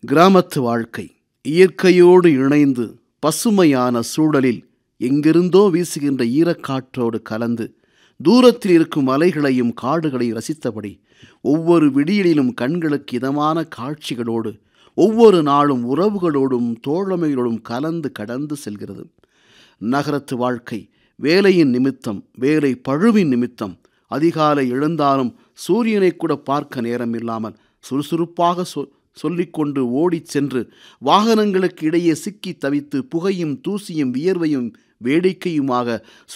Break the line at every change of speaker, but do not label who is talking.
கிராமத்து வாழ்க்கை இயற்கையோடு இணைந்து பசுமையான சூழலில் எங்கிருந்தோ வீசுகின்ற ஈரக்காற்றோடு கலந்து தூரத்தில் இருக்கும் மலைகளையும் காடுகளையும் ரசித்தபடி ஒவ்வொரு விடியலிலும் கண்களுக்கு இதமான காட்சிகளோடு ஒவ்வொரு நாளும் உறவுகளோடும் தோழமைகளோடும் கலந்து கடந்து செல்கிறது நகரத்து வாழ்க்கை வேலையின் நிமித்தம் வேலை பழுவின் நிமித்தம் அதிகாலை எழுந்தாலும் சூரியனை கூட பார்க்க நேரம் இல்லாமல் சுறுசுறுப்பாக சொ சொல்லிக்கொண்டு ஓடிச் சென்று வாகனங்களுக்கு இடையே சிக்கி தவித்து புகையும் தூசியும் வியர்வையும் வேடிக்கையுமாக